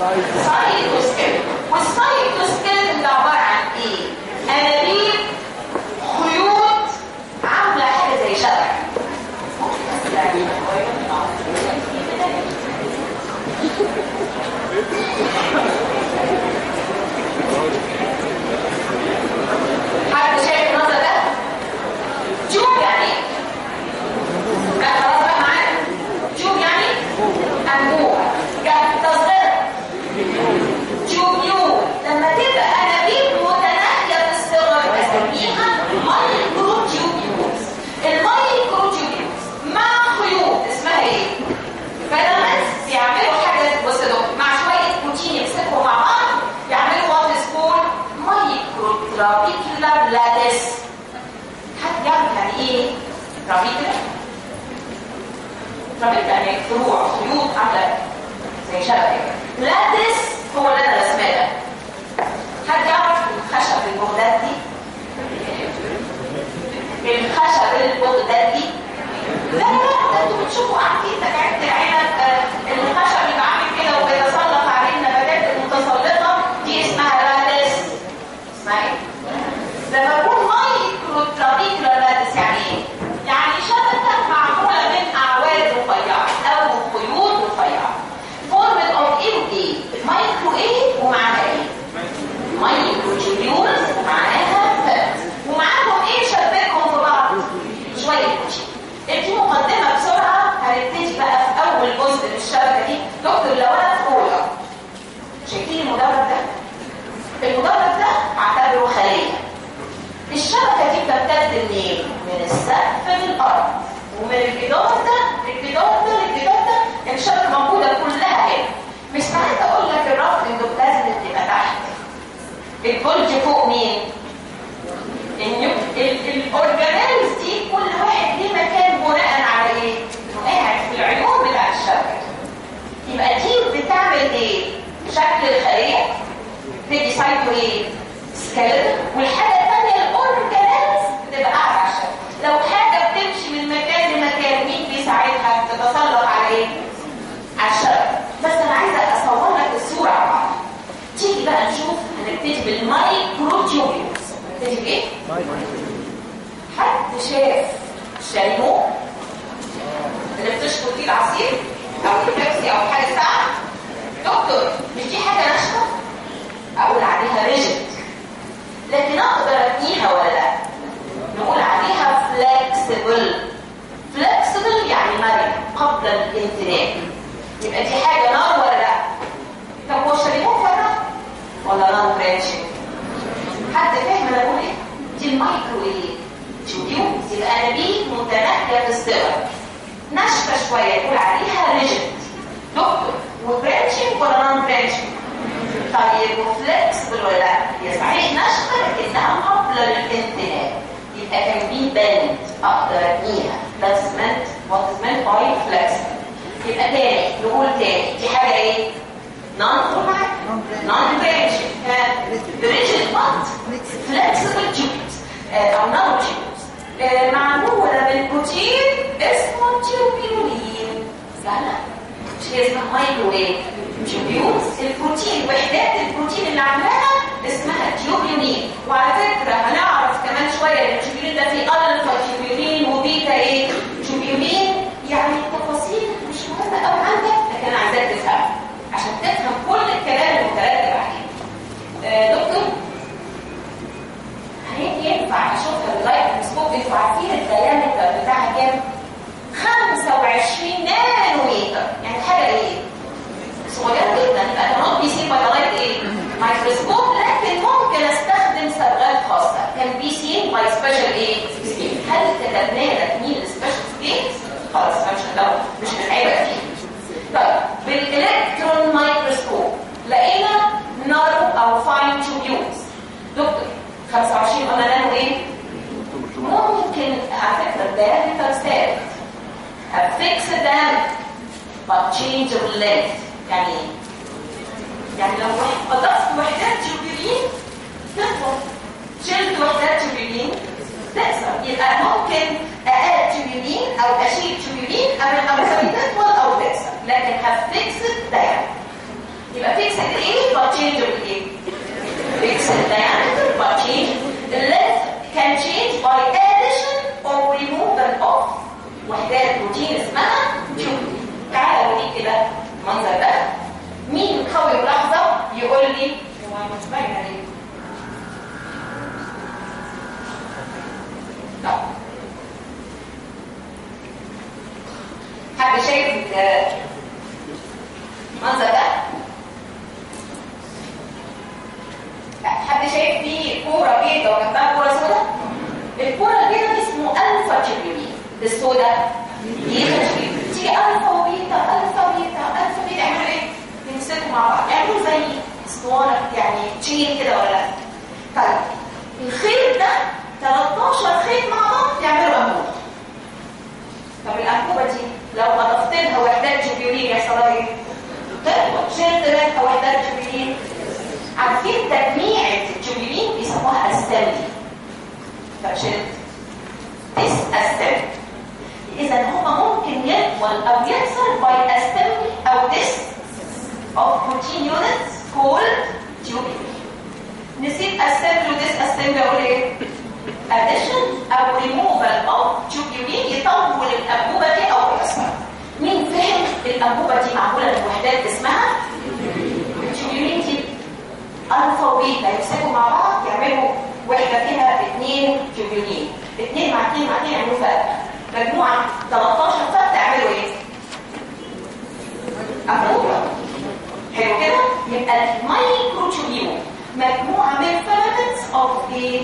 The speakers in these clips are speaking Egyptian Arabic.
سايتوسكيلتون والسايتوسكيلتون ده عباره عن ايه؟ انابيب خيوط عامله حاجه زي شبكه حد شايف المنظر ده؟ تيوب يعني ايه؟ لا خلاص بقى معانا تيوب يعني انبوب يعني تصغير تيوب يو لما تبقى انابيب متناهيه في الصغر اسميها مايكرو تيوبيولز المايكرو تيوبيولز مع خيوط اسمها ايه؟ فيلامنتس بيعملوا حاجه بص يا دكتور مع شويه بروتين يمسكوا مع بعض يعملوا وات از كول مايكرو ترابيكولار لاتس حد يعرف يعني ايه ترابيكولار؟ ترابيكولار يعني فروع خيوط عامله زي شبكه لاتس هو اللي انا رسماه ده حد يعرف الخشب البغداد دي؟ الخشب البغداد دي؟ لا لا ده انتوا بتشوفوا عارفين تجاعيد العنب آه، الخشب يبقى عامل كده وبيتسلط عليه النباتات المتسلطه دي اسمها لاتس اسمها ايه؟ لما يكون مايكرو ترابيكولار لاتس يعني ايه؟ يعني شبكه معموله من اعواد رفيعه او خيوط رفيعه فورمت اوف ايه وايه؟ مايكرو ايه ومعاها ايه؟ مايكرو تيبيولز ومعاها فات ومعاهم ايه شبكهم في بعض؟ شويه بروتين ادي مقدمه بسرعه هنبتدي بقى في اول جزء من الشبكه دي دكتور لو انا في اولى شايفين المدرج ده؟ المدرج ده اعتبره خليه الشبكه دي بتمتد منين؟ من السقف للارض ومن الجدار ده للجدار ده للجدار ده الشبكه موجوده كلها هنا مش ساعات اقول لك الرفض الاندوبلازم تبقى تحت البولج فوق مين؟ الاورجانيلز دي كل واحد ليه مكان بناء على ايه؟ انه قاعد في العيون بتاع الشبكه يبقى دي بتعمل ايه؟ شكل الخليه تدي سايتو ايه؟ سكيلتون والحاجه الثانيه الاورجانيلز بتبقى قاعده على الشبكه لو حاجه بتمشي من مكان لمكان مين بيساعدها تتسلط على ايه؟ على الشبكه بس انا عايزه اصور لك الصوره على بعض تيجي بقى نشوف هنبتدي بالمايكرو تيوبيولز هنبتدي بايه؟ حد شاف شاليمو اللي بتشرب فيه العصير او البيبسي او حاجه ساقعه دكتور مش دي حاجه ناشفه اقول عليها ريجيد لكن اقدر اتنيها ولا لا نقول عليها فلكسبل فلكسبل يعني مرن قبل الامتنان يبقى دي حاجه نار ولا لا طب هو الشاليمو فرق ولا نار برانشنج حد فاهم انا بقول ايه دي المايكرو ايه تيوبيوز يبقى انابيب متناهيه في الصغر ناشفه شويه يقول عليها ريجيد دكتور وبرانشنج ولا نون برانشنج طيب وفلكسبل ولا لا هي صحيح ناشفه لكنها قبل الامتنان يبقى كان بي بند اقدر ابنيها that's meant what is meant by flexible يبقى تاني نقول تاني دي حاجه ايه نون نون برانشنج ريجيد وات فلكسبل تيوبيوز او نانو تيوبيوز معموله من بروتين اسمه تيوبيولين سهله مش هي اسمها مايكرو ايه تيوبيولز البروتين وحدات البروتين اللي عاملاها اسمها تيوبيولين وعلى فكره هنعرف كمان شويه ان التيوبيولين ده فيه الفا تيوبيولين وبيتا ايه تيوبيولين يعني التفاصيل مش مهمه قوي عندك لكن انا عايزاك تفهم عشان تفهم كل الكلام المترتب عليه آه دكتور هل ينفع اشوفها باللايكروسكوب انتوا عارفين الديامتر بتاعها كام 25 نانومتر يعني حاجه ايه صغيره جدا يبقى كانوا بيسيب باي ايه مايكروسكوب لكن ممكن استخدم صبغات خاصه كان بي سي باي سبيشال ايه سكيل هل كتبنا لك مين السبيشال سكيل خلاص مش هندور مش هنعيبك فيه طيب بالالكترون مايكروسكوب لقينا نارو او فاين تيوبيولز دكتور 25 قلنا نانو ايه ممكن على فكره الدايمتر ثابت affix them but change of length يعني ايه؟ يعني لو اضفت وحدات تيوبيولين تطول شلت وحدات تيوبيولين تكسر يبقى ممكن اقل تيوبيولين او اشيل تيوبيولين او او تطول او تكسر لكن هفيكس دايما يبقى فيكس changeable ايه its diameter but change the length can change by addition or removal of وحدات بروتين اسمها تيوب تعالى اوريك كده المنظر ده مين قوي بلحظه يقول لي هو مش باين عليه لا حد شايف المنظر ده حد شايف فيه كوره بيضاء وجنبها كوره سوداء الكوره البيضاء دي اسمه الفا تشيبيولين السوداء بيتا تشيبيولين تيجي الفا وبيتا الفا وبيتا الفا بيتا يعملوا ايه يمسكوا مع بعض يعملوا زي اسطوانه يعني تشين كده ولا لا طيب الخيط ده 13 خيط مع بعض يعملوا انبوبه طب الانبوبه دي لو اضفت لها وحدات جوبيولين يحصل لها ايه تطلع شلت لها وحدات جوبيولين عارفين تجميعة الجوبيولين بيسموها استملي فشلت ديس استملي اذا هما ممكن يطول او يحصل باي استملي او ديس of protein units called tubulin نسيت استملي وديس استملي اقول ايه addition او removal of tubulin يطول الانبوبه دي او يكسرها مين فهم الانبوبه دي معموله من وحدات اسمها التوبيولين دي الفا وبيتا يمسكوا مع بعض يعملوا وحده فيها اثنين تيوبيولين اثنين مع اثنين مع اثنين يعملوا فرق مجموعه 13 فرق تعملوا ايه؟ انبوبه حلو كده؟ يبقى المايكرو تيوبيول مجموعه من filaments اوف the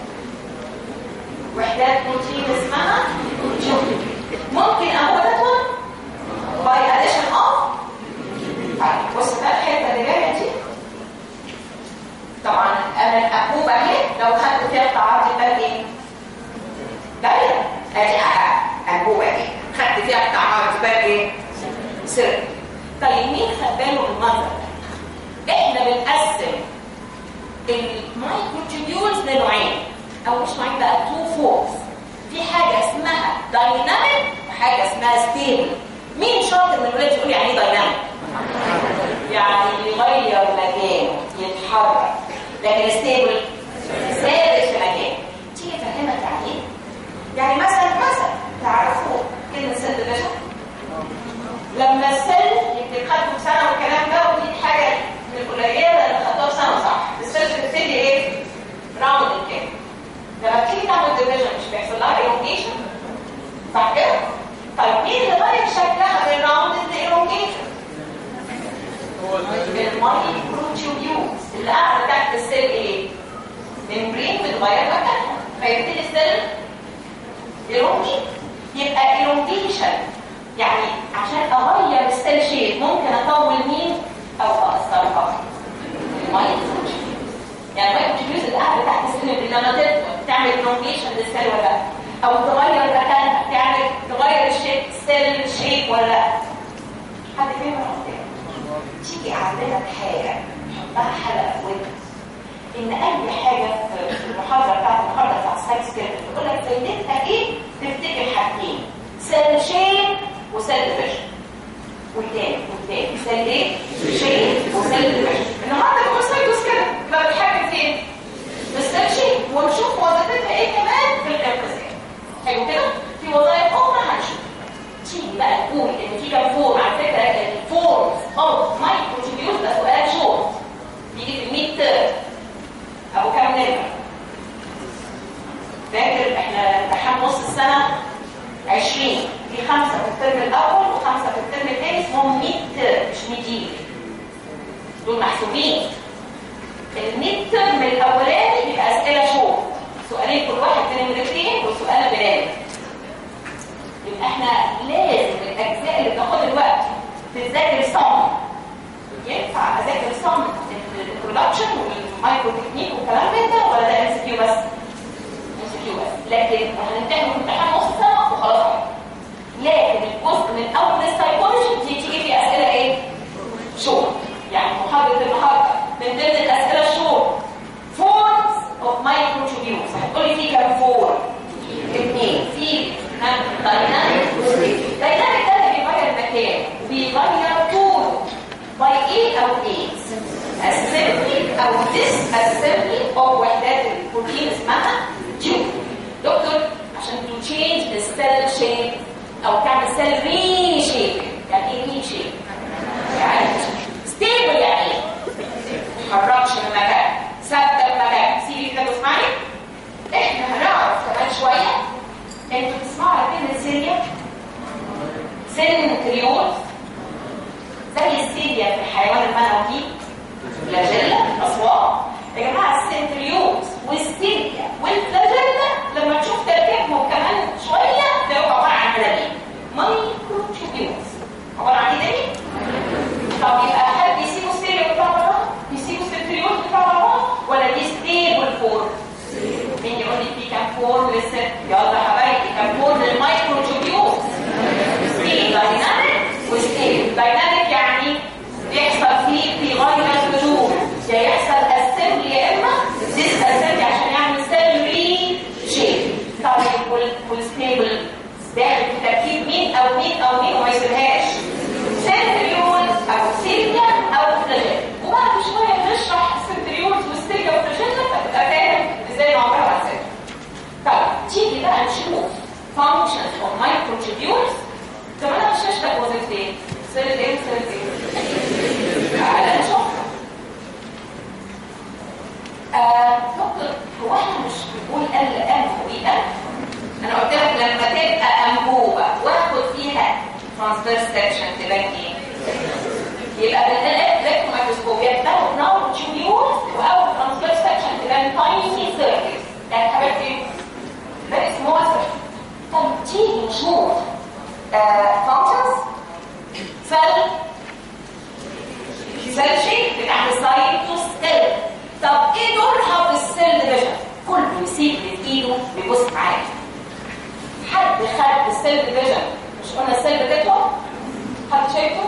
وحدات بروتين اسمها تيوبيول ممكن انبوبه تدخل باي اديشن اوف طيب بص بقى الحته اللي جايه دي طبعا انا الانبوبه اهي لو خدت فيها قطعات يبقى ايه؟ دايره ادي انبوبه اهي خدت فيها قطعات يبقى ايه؟ سر طيب مين خد باله من المنظر ده؟ احنا بنقسم المايكروتوبيولز لنوعين او مش نوعين بقى تو فورز في حاجه اسمها دايناميك وحاجه اسمها ستيبل مين شاطر من الولاد يقول يعني ايه دايناميك يعني يغير مكانه يتحرك لكن ستيبل ثابت في مكانه تيجي افهمك يعني ايه يعني مثلا مثلا تعرفوا كلمه سيل ديفيجن لما السيل يمكن خدته في سنه والكلام ده ودي حاجه من القليله اللي خدتوها في سنه صح السيل بتبتدي ايه راوند كده لما تيجي تعمل ديفيجن مش بيحصل لها ايروجيشن صح كده طيب مين اللي غير شكلها من راوند الايروجيشن المايكروتيوبيولز اللي قاعده تحت السيل ايه ممبرين بتغير مكانها فيبتدي السيل يلونجي يبقى الونجيشن يعني عشان اغير السيل شيب ممكن اطول مين او اقصرها المايكروتيوبيولز يعني المايكروتيوبيولز اللي قاعده تحت السيل ممبرين لما تكبر تعمل الونجيشن للسيل ولا لا او تغير مكانها تعمل تغير الشيب السيل شيب ولا لا حد فين ولا تيجي اعملك حاجه حطها حلقه في ودنك ان اي حاجه في المحاضره بتاعت المحاضره بتاعت سايكس كده بتقول لك فايدتها ايه تفتكر حاجتين سيل شيب وسيل ديفيجن والتاني والتاني سيل ايه شيب وسيل ديفيجن النهارده بقول سايكس كده يبقى بتحكم فين في السيل شيب ونشوف وظيفتها ايه كمان في الانقسام حلو كده في وظائف اخرى هنشوف تيجي بقى تقول ان في كام فورم على فكره الفورمز اوف مايكروتيبيولز ده سؤال شورت بيجي في الميد تيرم ابو كام نمره فاكر احنا امتحان نص السنه 20 في خمسه في الترم الاول وخمسه في الترم الثاني اسمهم ميد تيرم مش ميديل دول محسوبين الميد تيرم الاولاني بيبقى اسئله شورت سؤالين كل واحد من نمرتين وسؤال بلاد يبقى احنا لازم الاجزاء اللي بتاخد الوقت تذاكر صم ينفع اذاكر صم البرودكشن والمايكرو تكنيك والكلام ده ولا ده ام سي كيو بس ام سي كيو بس لكن هنمتحن في امتحان نص سنه وخلاص لكن الجزء من اول السايكولوجي دي تيجي فيه اسئله ايه شورت يعني محاضره النهارده من ضمن الاسئله الشورت فورمز اوف مايكرو تيوبيولز هتقولي فيه كام فور اثنين في دايناميك دايناميك ده اللي بيغير المكان وبيغير طوله باي ايه او ايه assembly او disassembly او وحدات البروتين اسمها تيوب دكتور عشان تو تشينج السيل شيب او تعمل سيل ري شيب يعني ايه ري شيب يعني ستيبل يعني ايه تتحركش من مكان ثابته في مكان سيبي كده تسمعي احنا هنعرف كمان شويه انتوا بتسمعوا على كلمه سيريا سنتريول زي السيريا في الحيوان المنوي فلاجيلا الاصوات يا جماعه السنتريوز والسيريا والفلاجيلا لما تشوف تركيبهم كمان شويه ده عباره عن ملامين مايكروتيوبيوز عباره عن ايه تاني؟ طب يبقى حد يسيبوا السيريا بتاع بره يسيبوا السنتريوز بتاع بره ولا دي ستيبل فورم مين يقول لي في كام فورم لسه يلا حبايبي كام فورم للمايكروتيوبيوز ستيل دايناميك وستيل دايناميك يعني بيحصل فيه في غاية الوجود يا يحصل اسمبلي يا اما ديس اسمبلي عشان يعمل سيل ري شيب طيب والستيبل داخل في تركيب مين او مين او مين وما يسيبهاش سنتريول او سيليا او فلاجيل وبعد شويه نشرح السنتريولز والسيليا والفلاجيل فتبقى فاهم ازاي نعبر عن سيل طيب تيجي بقى نشوف functions of microtubules طب انا مش هشتغل وظيفتين سيل ايه سيل ايه تعالى نشوف آه دكتور هو احنا مش بنقول ال ام وي ام انا قلت لك لما تبقى انبوبه واخد فيها ترانسفيرس سكشن تبان ايه يبقى بالالكترو مايكروسكوب يبداوا نور تيوبيول واول ترانسفيرس سكشن تبان تايني سيركلز يعني حبيبتي ده اسمه وصف طب تيجي نشوف فانكشنز سيل سيل شيب بتاع السايتوسكيل طب ايه دورها في السيل ديفيجن كله يسيب اللي في ايده ويبص معايا حد خد السيل ديفيجن مش قلنا السيل بتاعته حد شايفه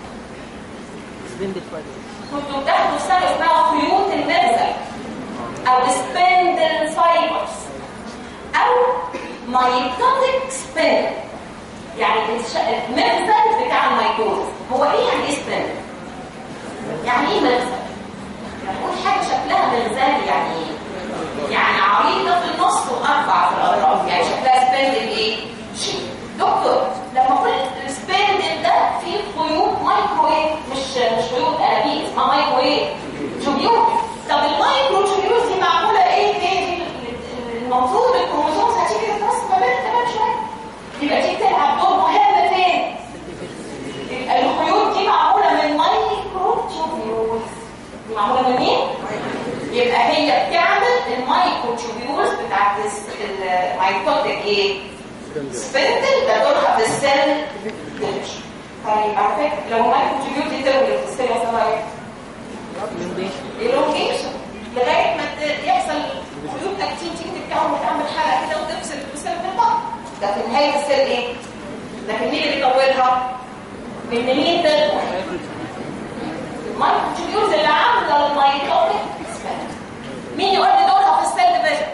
كنتوا بتاخدوا سنه اسمها خيوط النرزل او سبندل فايبرز او مايتوتيك سبندل يعني المغزل بتاع الميتوز هو ايه يعني ايه سبندل يعني ايه مغزل نقول حاجه شكلها مغزل يعني ايه يعني عريضه في النص واربع في الاطراف يعني شكلها سبندل ايه شيء دكتور لما اقول السبندل ده فيه خيوط مايكرويف مش مش خيوط انابيب اسمها مايكرويف تيوبيول طب المايكرو تيوبيول دي معموله ايه دي المفروض الكروموسومز هتيجي تترسم ما بين كمان شويه يبقى دي بتلعب دور مهم فين الخيوط دي معموله من مايكرو تيوبيولز دي معموله من مين يبقى هي بتعمل المايكرو تيوبيولز بتاعت المايكوتيك ايه سبندل ده دورها في السيل ديفيجن طيب على فكره لو مايكرو تيوبيول دي تولد في السيل يحصل ايه elongation لغايه ما يحصل خيوط اكتين تيجي تتكون وتعمل حلقه كده وتفصل السيل من بعض ده في نهايه السيل ايه لكن مين اللي يطولها من مين ده المايكروتيوبيولز اللي عامله المايكوتيك مين يقول لي دورها في السيل ديفيجن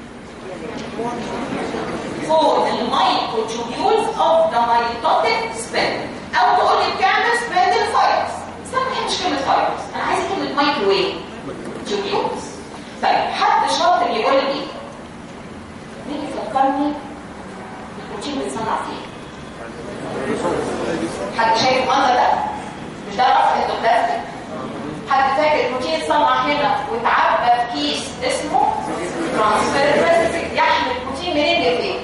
for the microtubules of the mitotic spindle او تقول لي بتعمل spindle fibers بس انا ما بحبش كلمه fibers انا عايزه كلمه مايكروويف tubules طيب حد شاطر يقول لي مين يفكرني البروتين بيتصنع فيه حد شايف المنظر ده مش ده رفع اندوبلازميك حد فاكر البروتين اتصنع هنا واتعبى في كيس اسمه ترانسفير يحمل البروتين منين لفين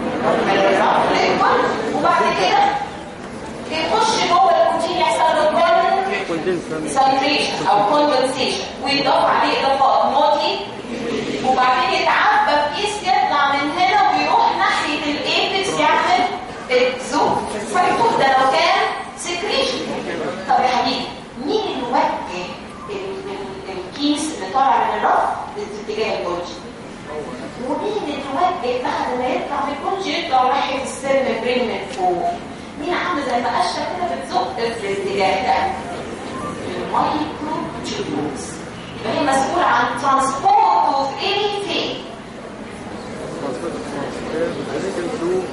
وبعد كده يخش جوه البروتين يحصل له كونسنتريشن او كوندنسيشن ويضاف عليه اضافات موتي وبعدين يتعبى في كيس يطلع من هنا ويروح ناحيه الايبكس يعمل الزو فيفوت ده لو كان سكريشن طب يا حبيبي مين اللي وجه الكيس اللي طالع من الرف باتجاه الجولجي ومين اللي وجه بعد ما يطلع من الجولجي يطلع ناحيه السيل برين من فوق مين عامل زي ما قشه كده بتزق في الاتجاه ده المايكرو تيوبولز يبقى هي مسؤوله عن ترانسبورت اوف anything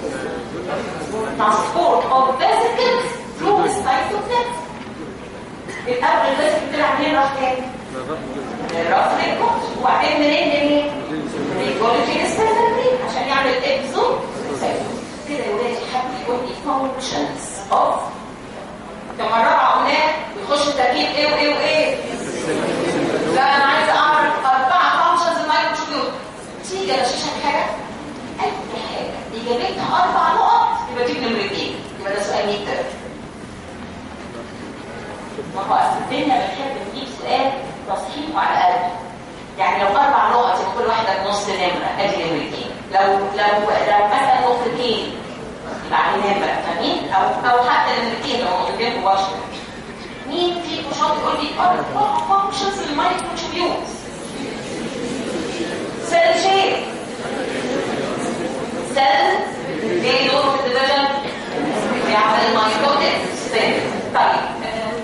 transport of vesicles through the cytoplasm الاول البس بتلعب منين راح تاني الراس للكوتش وبعدين منين لمين الجولجي السيرفري عشان يعمل ابزو كده يا ولادي حد يقول لي فانكشنز اوف كما الرابعه قلنا يخش تركيب ايه وايه وايه لا انا عايزه اعرف اربعه فانكشنز المايكروتيوب تيجي غشاشك حاجه اي حاجه اجابتها اربع نقط يبقى تجيب نمرتين يبقى ده سؤال 100 ما هو اصل الدنيا بنحب نجيب سؤال تصحيح على قلبه يعني لو اربع نقط يبقى كل واحده بنص نمره ادي نمرتين لو لو لو مثلا نقطتين يبقى عليه نمره فاهمين او او حتى نمرتين لو نقطتين مباشره مين فيكم شاطر يقول لي اربع فانكشنز المايكروتيوبيوز سيل شيب سيل ايه دوره في الديفيجن بيعمل المايكروتيك سيل طيب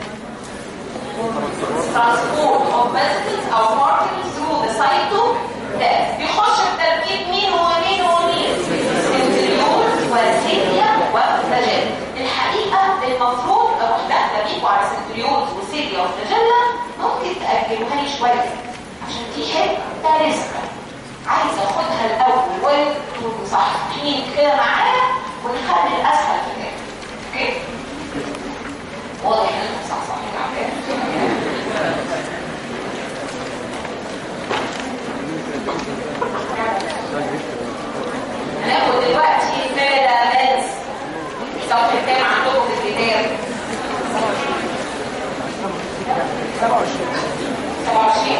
transport of vesicles او particles through the cytoplasm بيخش التركيب مين ومين ومين سنتريول وسيليا وفلاجيلا الحقيقه المفروض اروح داخله بيكوا على سنتريول وسيليا وفلاجيلا ممكن تاجلوها لي شويه عشان دي حته رزقه عايزه اخدها الاول وانتوا مصححين كده معايا ونخلي الاسهل في الاخر اوكي واضح ان انتم صحصحين على هناخد دلوقتي فيلامنتس صفحة كام عندكم في الكتاب؟ 27 27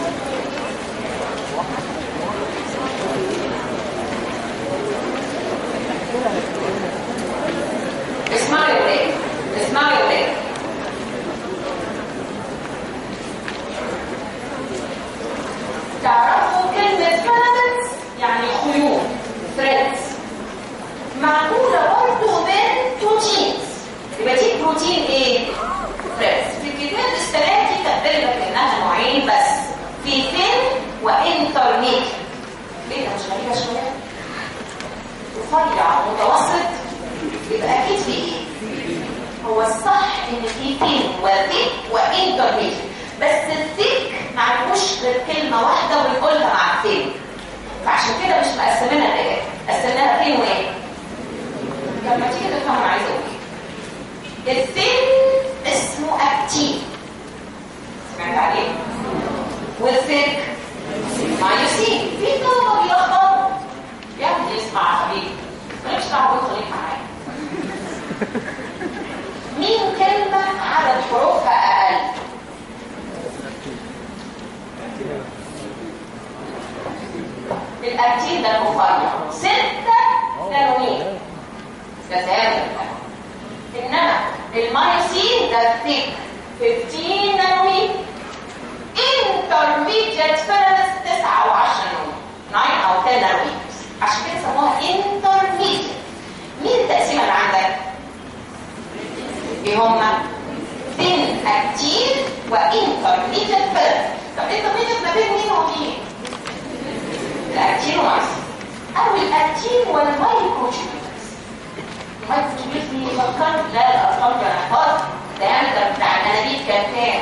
اسمعوا يا ولاد اسمعوا يا ولاد تعرفوا كلمة فيلامنتس يعني خيوط ثريدز معمولة برضه من بروتينز يبقى دي بروتين ايه؟ ثريدز في الكتاب السنة دي كاتبين لك انها نوعين بس في ثين وانترميت ايه ده مش غريبة شوية؟ رفيع متوسط يبقى اكيد في ايه؟ هو الصح ان في ثين وثيك وانترميت بس الثيك معلوش غير كلمة واحدة ونقولها مع الثين فعشان كده مش مقسمينها لايه قسمناها فين وايه لما تيجي تفهم انا عايزه اقول ايه الثين اسمه اكتين سمعت عليه والثيك مايوسين في طلبه بيلخبطوا يا ابني اسمع يا حبيبي مالكش دعوه خليك معايا مين كلمه عدد حروفها اقل الأكتين ده المفرع ستة نانوميتر ده سهل إنما المايوسين ده الثيك 15 نانوميتر intermediate فيلمنتس 9 او 10 نانوميتر 9 او 10 نانوميتر عشان كده سموها intermediate مين التقسيمة اللي عندك؟ ايه هما؟ thin actin وintermediate فيلمنتس طب intermediate ما بين مين ومين؟ الاكتين ومايسين او الاكتين والمايكروتيوبيوز المايكروتيوبيوز دي فكرت لا الارقام كان احفظ الديامتر بتاع الانابيب كان كام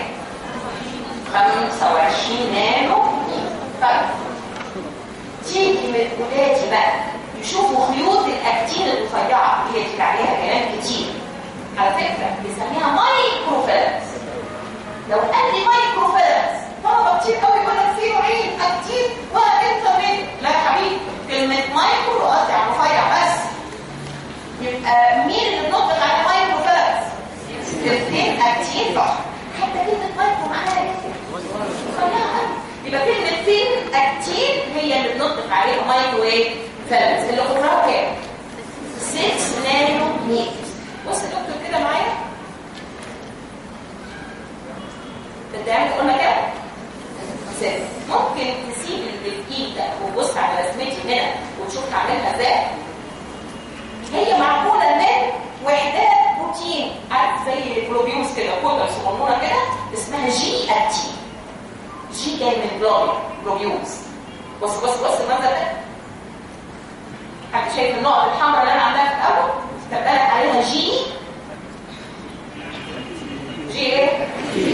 25 نانو طيب تيجي من ولادي بقى يشوفوا خيوط الاكتين الرفيعه اللي هي عليها كلام كتير على فكره بنسميها مايكروفيلمز لو قال لي مايكروفيلمز طلبه كتير قوي يقول لك في نوعين اكتين وانترميت لا يا حبيبي كلمه مايكرو قصدي على رفيع بس يبقى مين اللي بنطلق على مايكرو فيلمز الاثنين اكتين فقط حتى كلمه مايكرو معناها يبقى كلمه ثين اكتين هي اللي بنطلق عليها مايكرو ايه فيلمز اللي قطرها كام 6 نانو متر بص يا دكتور كده معايا الدعم قلنا كده ست ممكن تسيب الايد ده وتبص على رسمتي هنا وتشوف هعملها ازاي هي معموله من وحدات بروتين عارف زي الجلوبيوس كده كودر صغنونه كده اسمها جي اتي جي جاي من جلوبيوس بص بص بص المنظر ده حد شايف النقط الحمراء اللي انا عاملاها في الاول كتبت عليها جي جي ايه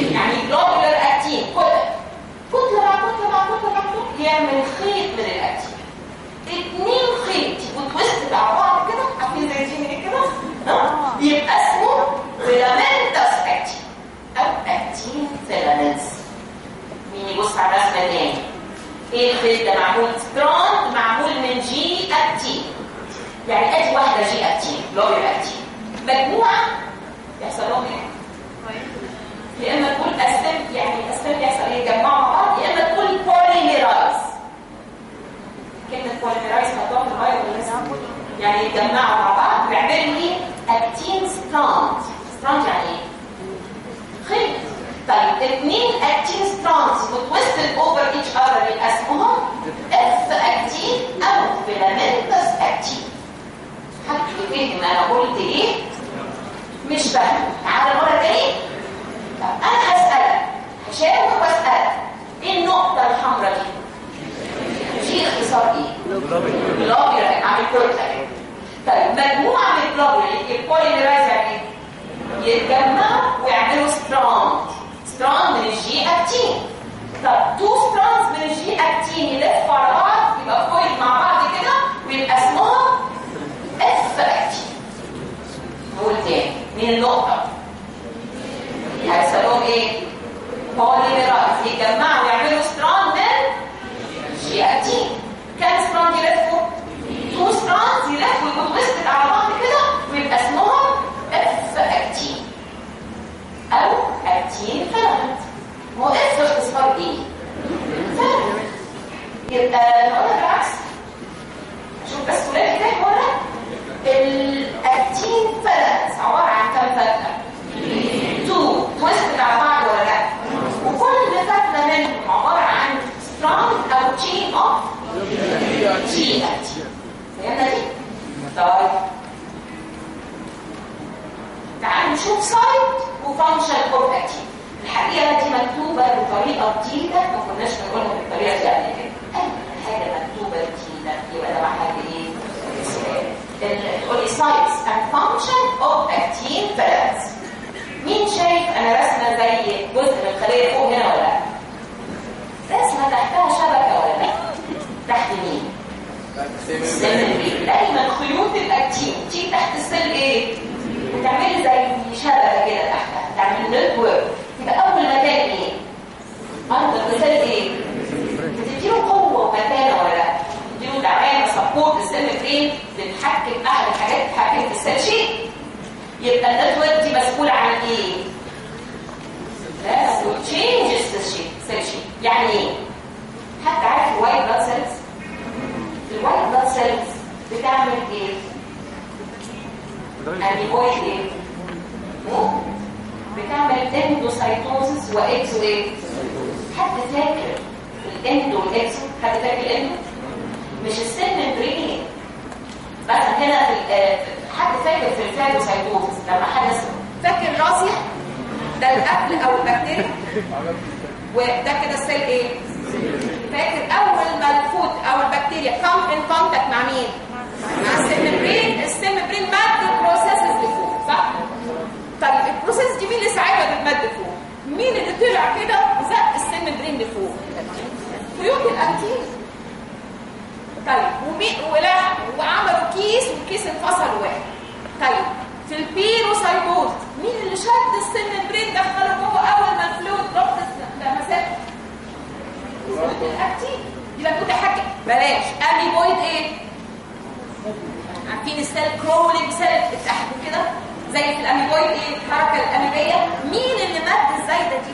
امامي ايه الخيط ده معمول سترونج معمول من جي اكتين يعني ادي واحده جي اكتين لوبر اكتين مجموعه يحصل لهم ايه يا اما تقول اسم يعني اسم يحصل ايه يجمعوا مع بعض يا اما تقول بوليميرايز كلمه بوليميرايز خدوها في الهاي ولا لسه يعني يتجمعوا مع بعض ويعملوا ايه اكتين ستراند ستراند يعني ايه خيط طيب اثنين اكتين ستراندز وتويستد اوفر ايتش اذر يبقى اسمهم اف اكتين او فيلامنتس اكتين حد يفهم انا قلت ايه مش فاهم تعالى مره تاني طب انا هسالك هشاور واسالك ايه النقطه الحمراء دي دي اختصار ايه جلوبيولار عامل كتله طيب مجموعه من الجلوبيولار البوليميرايز يعني ايه يتجمعوا ويعملوا ستراند ستراند من الجي اكتين طب تو ستراندز من الجي اكتين يلفوا على بعض يبقى كويل مع بعض كده ويبقى اسمهم اف اكتين نقول تاني من النقطه هيسموهم ايه بوليميرايز يتجمعوا ويعملوا ستراند من جي اكتين كام ستراند يلفوا تو ستراندز يلفوا يبقوا تويستد على بعض كده ويبقى اسمهم اف اكتين او اكتين فيلامنت هو اف اختصار ايه فيلامنت يبقى نقولها بالعكس شوف بس ولاد كده هنا الاكتين فيلامنت عباره عن كام فتله تو تويستد على بعض ولا لا وكل فتله منهم عباره عن ستراند او تشين اوف جي اكتين فهمنا دي طيب تعالوا نشوف سايت وفانكشن اوف اكتين الحقيقه دي مكتوبه بطريقه جديده ما كناش بنقولها بالطريقه دي قبل كده اي حاجه مكتوبه جديده يبقى ده محل ايه تقولي سايتس اند فانكشن اوف اكتين فيلامنتس مين شايف انا رسمه زي جزء من الخليه فوق هنا ولا لا رسمه تحتها شبكه ولا لا تحت مين السيل دايما خيوط الاكتين تيجي تحت السيل ايه بتعملي زي شبكه كده تحتها تعملي نتورك يبقى اول مكان ايه ارض السيل ايه بتديله قوه ومكانه ولا لا بتديله دعامه سبورت السيل فريم بتحكم احد الحاجات بتحكم في السيل شيء يبقى النتورك دي مسؤوله عن ايه لا وتشينجز السيل شيء يعني ايه حد عارف الوايت بلاد سيلز الوايت بلاد سيلز بتعمل ايه انيبويد ايه مو؟ بتعمل اندوسايتوزس واكسو ايه حد فاكر الاندو والاكسو حد فاكر الاندو مش السن ممبرين بس هنا في ال- حد فاكر في الفاجوسايتوزس لما حدث فاكر راسي ده الاكل او البكتيريا وده كده السيل ايه فاكر اول ما الفود او البكتيريا كم ان كونتاكت مع مين مع السيل ممبرين السيل ممبرين مد البروسيسز لفوق صح طيب البروسيس دي مين اللي ساعدها بالمد فوق مين اللي طلع كده زق السيل ممبرين لفوق خيوط الاكتين طيب ومين ولا وعملوا كيس والكيس انفصل واحد طيب في البيروسايتوز مين اللي شد السن برين دخله جوه اول ما الفلويد ضغط لمسات فلويد الاكتين يبقى متحكم بلاش اميبويد ايه عارفين السيل كرولينج سيل اتحدوا كده زي في الاميبويد ايه الحركه الاميبيه مين اللي مد الزايده دي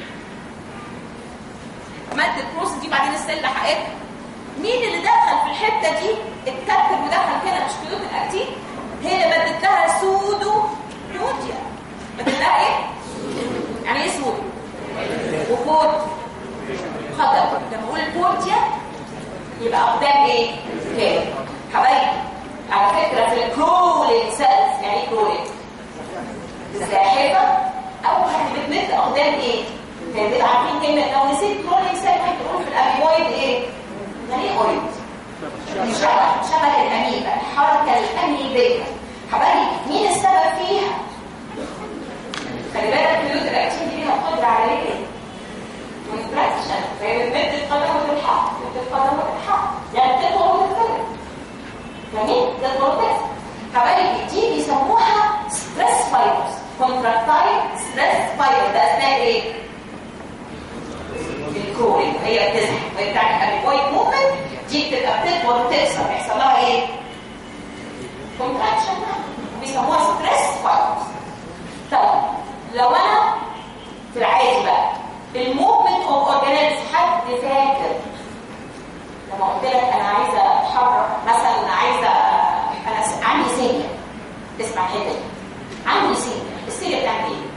مد البروسس دي بعدين السيل لحقتها مين اللي دخل في الحته دي اتكتب ودخل كده مش خيوط الاكتين هي اللي مدت لها سودو نوتيا مدت لها ايه يعني ايه سودو وفوت خضر لما اقول البورتيا يبقى قدام ايه كده حبايبي على فكره في الكرولينج سيلز يعني ايه كرولينج الزاحفه اول حاجه بتمد قدام ايه كانوا عارفين كلمه لو نسيت كرولينج سيل هتقول في الاميبويد ايه يعني ايه اويد شبه شبه الاميبا الحركه الاميبيه حبايبي مين السبب فيها خلي بالك الخيوط الاكتين دي ليها قدره على ايه كونتراكشن فهي بتمد القدم وتتحط وتتقدم وتتحط يعني تطول وتتفرد جميل ده البروتكس حبايبي دي بيسموها ستريس فايبرز كونتراكتايل ستريس فايبر ده اثناء ايه الكورينج هي بتزحف وهي بتعمل ابيكويد موفمنت دي بتبقى بتكبر وتكسر بيحصل لها ايه؟ كونتراكشن بيسموها ستريس فايروس طب لو انا في العادي بقى الموفمنت اوف اورجانيزم حد فاكر لما قلت لك انا عايزه اتحرك مثلا عايزه انا س- عندي سيليا اسمع الحته دي عندي سيليا السيليا بتعمل ايه؟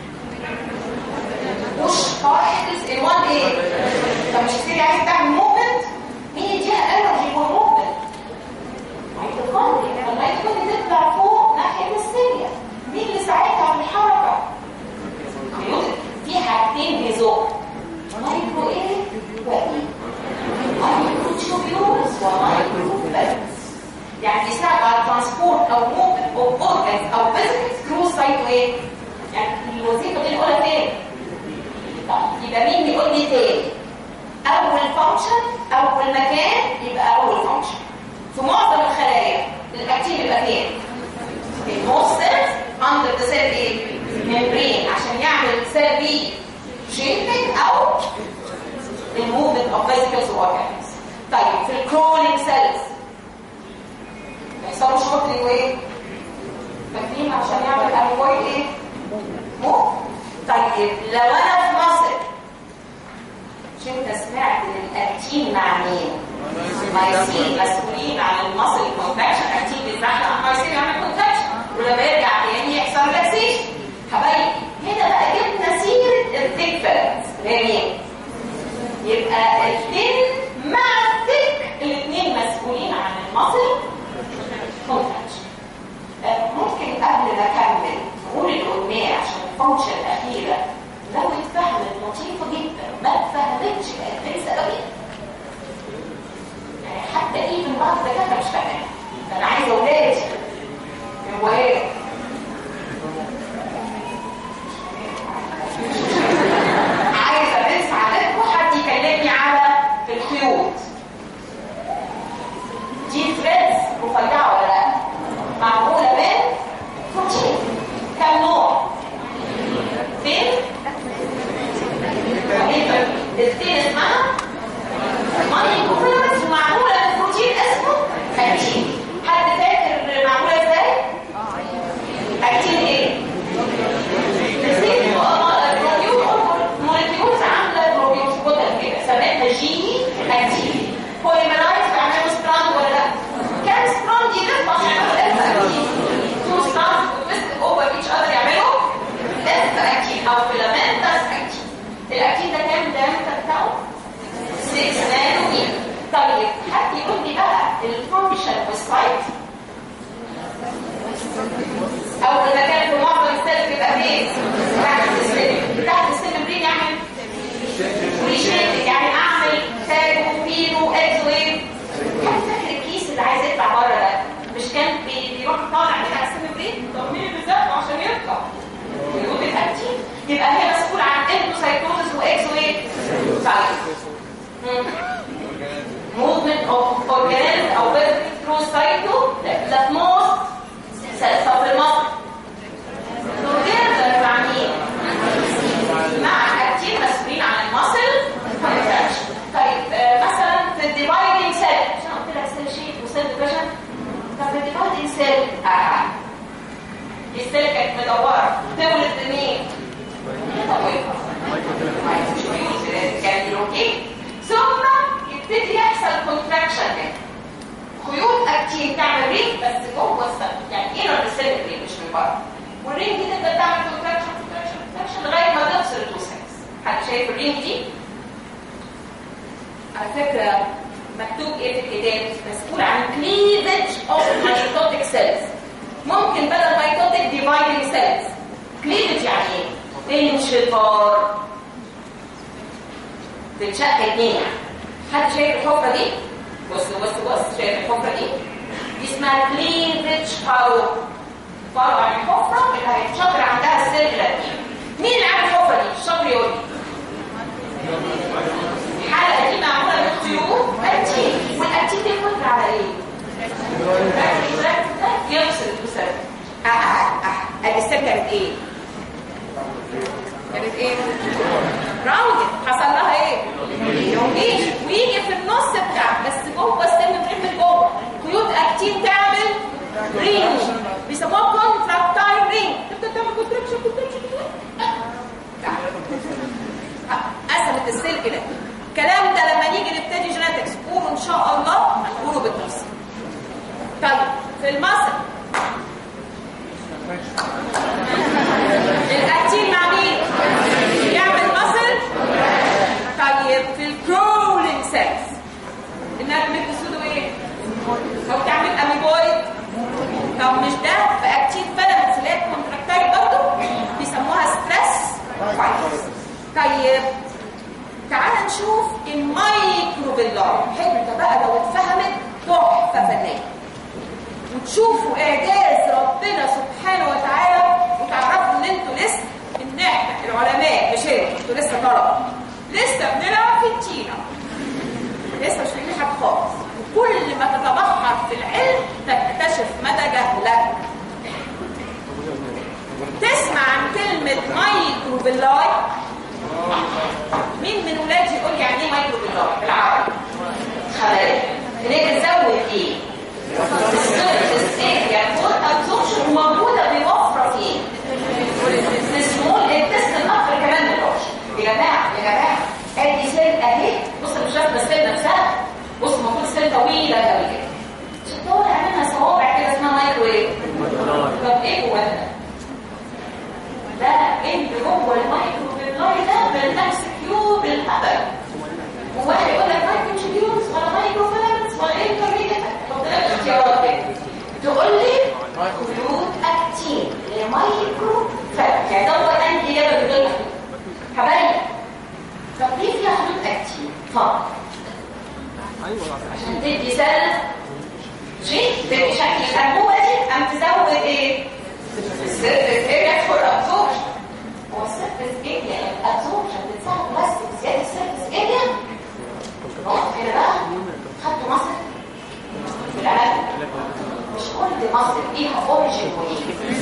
مش particles in one ايه؟ طب مش السيليا عايزه تعمل موفمنت مين يديها انرجي فور موفمنت؟ ميتوكوندريا الميتوكوندريا تطلع فوق ناحيه السيليا مين اللي ساعدها في الحركه؟ في حاجتين بيزق مايكرو ايه وايه مايكرو تيوبيولز ومايكرو فالز يعني بيساعد على ترانسبورت او موفمنت اوف اورجانز او فيزيكس ثرو سايت ايه يعني الوظيفه دي نقولها فين طيب يبقى مين يقول لي تاني اول فانكشن اول مكان يبقى اول فانكشن في معظم الخلايا الاكتين يبقى فين الموست سيلز اندر ذا سيل ايه ممبرين عشان يعمل سيل بي شيبنج او الموفمنت اوف فيزيكلز واورجانيز طيب في الكرولينج سيلز بيحصلوا شورتنج وايه فاكرين عشان يعمل الكويد ايه مو طيب لو انا في مصر مش انت سمعت ان الاكتين مع مين مايسين مسؤولين عن المصل كونتراكشن اكتين بيزحلق عن مايسين يعمل كونتراكشن ولما يرجع تاني يحصل ريلاكسيشن حبايبي هنا بقى جبنا سيره الثيك فيلمز اللي هي مين يبقى الثين مع الثيك الاثنين مسؤولين عن المصل كونتراكشن ممكن قبل ما اكمل نقول الاغنيه عشان الفانكشن الاخيره لو اتفهمت لطيفه جدا ما اتفهمتش بقت غلسه قوي يعني حتى ايه من بعض الدكاتره مش فاهمين انا عايزه اولادي هو ايه عايزه بنت عادتكم حد يكلمني على الخيوط دي ثريدز رفيعه ولا لا معموله من بروتين كم نوع فين التين اسمها ماني كوفيلمنتس ومعموله من بروتين اسمه اكتين حد فاكر معموله ازاي اكتين ايه الزيت مولكيولز عامله بروبيوز كتل كده سميتها جيني اكتين بوليمرايز بيعملوا ستراند ولا لا كام ستراند يلف عشان يعملوا اف اكتين تو ستراند وفيست اوفر ايتش اذر يعملوا اف اكتين او فيلامنتس اكتين الاكتين ده كام الدايمتر بتاعه 6 نانو متر طيب حد يقول لي بقى الفانكشن والسايت اول مكان في معظم السيل بيبقى فين تحت السلم تحت السلم برين يعمل ريشيب يعني اعمل تاج وفينو اكس ويف حد فاكر الكيس اللي عايز يطلع بره ده مش كان بي- بيروح طالع من تحت السلم برين طب مين اللي بيزقه عشان يطلع يقول الترتيب يبقى هي مسؤول عن اندوسايتوزس واكس ويف طيب movement of organisms او basically through cyto that most cells of the muscle together مع مين؟ مع اكتين مسؤولين عن المسل contraction طيب آه، مثلا في الديفايدنج سيل عشان قلت لك سيل شيت وسيل ديفيجن طب الديفايدنج سيل اه السيل كانت مدوره تولد بمين؟ كان اوكي ثم يبتدي يحصل كونتراكشن هنا خيوط اكتين تعمل رينج بس جوه السيل يعني انر السيل رينج مش من بره والرينج دي تبدا تعمل كونتراكشن كونتراكشن كونتراكشن لغايه ما تفصل التو سيلز حد شايف الرينج دي على فكره مكتوب ايه في الكتاب مسؤول عن كليفج اوف مايتوتيك سيلز ممكن بدل مايتوتيك ديفايدنج سيلز كليفج يعني ايه انشطار تتشق اتنين يعني حد شايف الحفره دي بص بص بص شايف الحفره دي دي اسمها كليفج فارو فارو يعني الحفره اللي هيتشطر عندها السيل الاتنين مين اللي عامل الحفره دي الشطر يقول لي الحلقه دي معموله من طيور اكتين والاكتين دي يقدر على ايه يفصل الجسد اه اه اه الجسد كانت ايه كانت ايه راوند حصل لها ايه في المصل الاكتين مع مين يعمل مصل طيب في الكرولينج سيلز انها تعمل سودو ايه او تعمل اميبويد طب مش ده في اكتين فيلامنتس اللي هي كونتراكتايل برضه بيسموها ستريس طيب تعال نشوف المايكروبيلار حته بقى لو اتفهمت تحفه فنيه وتشوفوا اعجاز ربنا سبحانه وتعالى وتعرفوا ان انتوا لسه ان احنا العلماء مش انتوا انتوا لسه طلبه لسه بنلعب في التينه لسه مش فاهمين حاجه خالص وكل ما تتبحر في العلم تكتشف مدى جهلك تسمع عن كلمه مايكروبيلاي مين من ولادي يقول لي يعني ايه مايكروبيلاي بالعربي خلاص هناك تزود ايه السيرفس اريا فور ابزوربشن موجوده بوفره فين السمول التست اكتر كمان من الوش يا جماعه يا جماعه ادي سيل اهي بص مش شايف السيل نفسها بص المفروض السيل طويله قوي كده عشان طالع منها صوابع كده اسمها مايكرو ايه طب ايه جواها ده انت جوه المايكرو باللاي ده بالنفس كيوب الهبل وواحد يقول لك مايكرو تشيبيونز ولا مايكرو فيلامنتس ولا انترميديت طب ده اختيارات كده تقول لي خيوط اكتين لمايكرو فيلامنتس يعني ده هو انهي اجابه بدون خيوط حبايبي طب ليه فيها خيوط اكتين؟ اتفضل عشان تدي سل شيء تدي شكل الانبوبه دي ام تزود ايه؟ السيرفس اريا فور ابزوربشن هو السيرفس اريا الابزوربشن بتساعد بس في زياده السيرفس اريا نقط هنا بقى خدتوا مصر في العالم مش كل مصر فيها اوريجين وايه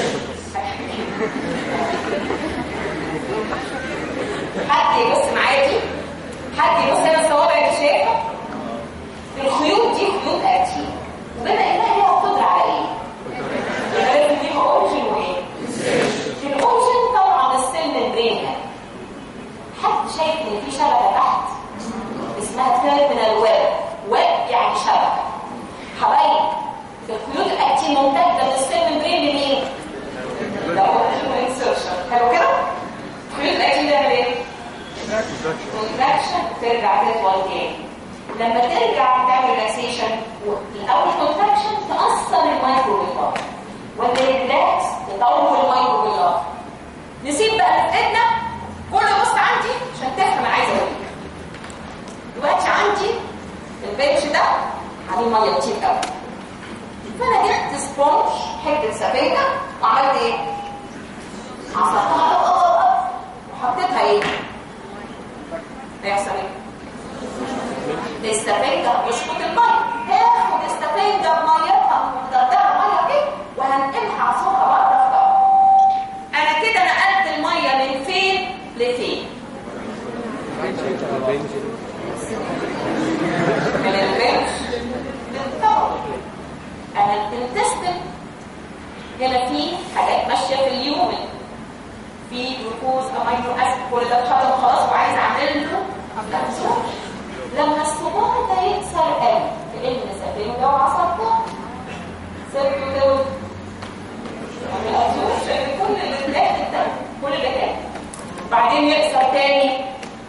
حد يبص معايا دي حد يبص هنا الصوابع اللي شايفها الخيوط دي خيوط اكتين وبما انها ليها قدره على ايه؟ يبقى لازم فيها اوريجين وايه؟ الاوريجين طبعا السيل ممبرين حد شايف ان في شبكه تحت اسمها تيرمينال ويب ويب يعني شبكه حبايب الخيوط الاكتين ممتده من السيل ممبرين لمين؟ ده اوريجين انسرشن حلو كده؟ الخيوط الاكتين ده ايه؟ كونتراكشن ترجع تطول تاني لما ترجع تعمل ريلاكسيشن الاول كونتراكشن تاثر المايكروبيلار ولا ريلاكس تطول المايكروبيلار نسيب بقى اللي في ايدنا كله بص عندي عشان تفهم انا عايزه اقول دلوقتي عندي البنش ده عليه ميه كتير قوي فانا جبت سبونج حته سفينه وعملت ايه؟ عصرتها وحطيتها ايه؟ هيحصل ايه؟ السفنجة يشفط المية هاخد السفنجة بميتها مقدرها مية ايه وهنقلها عصورها بره في انا كده نقلت المية من فين لفين من البنش للطبق انا الانتستن هنا في حاجات ماشية في اليومن في جلوكوز امينو اسيد كل ده اتحطم خلاص وعايز اعمل له ابزوربشن لما الصباع ده يكسر قوي لان سفين لو عصبته سيركو دول الابزوربشن كل اللي داخل ده كل اللي كان بعدين يكسر تاني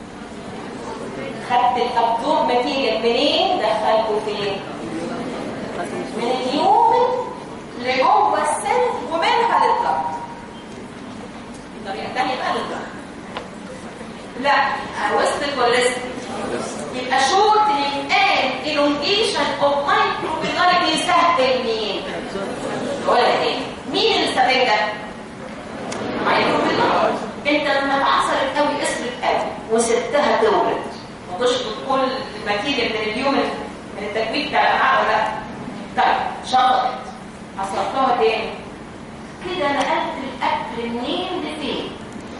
خدت الابزورب ماتيريال منين دخلته فين من اليومن لجوه السيل ومنها للضغط طريقه ثانيه بقى للضغط لا وصلت ولا لسه يبقى شورت للان elongation of microvilli بيسهل مين ولا ايه مين اللي استفاد ده microvilli انت لما اتعصرت قوي اسرت قوي وسبتها تولد وتشفط كل الماتيريال من اليوم من التكوين بتاع الامعاء ولا لا طيب شطرت عصرتها تاني كده نقلت الاكل منين لفين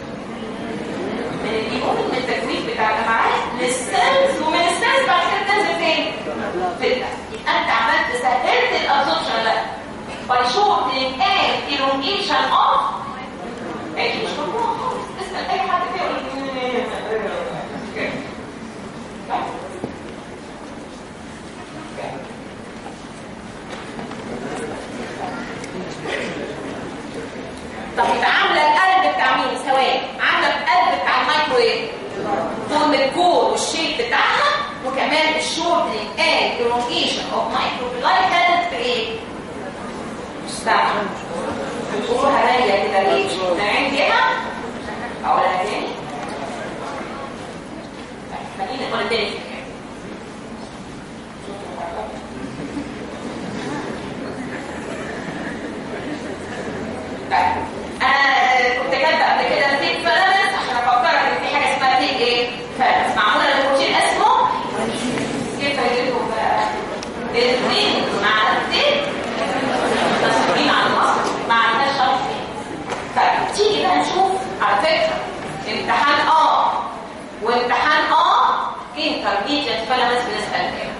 من اليوم من التكوين بتاع الامعاء للسيلز ومن السيلز بعد كده تنزل فين؟ في الدم يبقى انت عملت سهلت الابزوربشن لا باي شورتنج اند elongation اوف اكيد مش مفهوم خالص اسال اي حد كده يقول لك فورم الكور والشيب بتاعها وكمان الشورتنج اند elongation اوف مايكروبيلاي كانت في ايه؟ مستعمل بتقولها رايه كده ليه؟ نعين جهه اقولها تاني خليني اقول تاني طيب انا كنت كاتبه قبل كده تيك فلامنت عشان افكرك ان في حاجه اسمها تيك ايه؟ فلامنت معموله للبروتين اسمه كيف هيجيلكم بقى؟ الاثنين مع التيك متفقين على المصر ما عندناش شرط طيب تيجي بقى نشوف على فكره امتحان اه وامتحان اه انترميديت فلامنت بنسال كام؟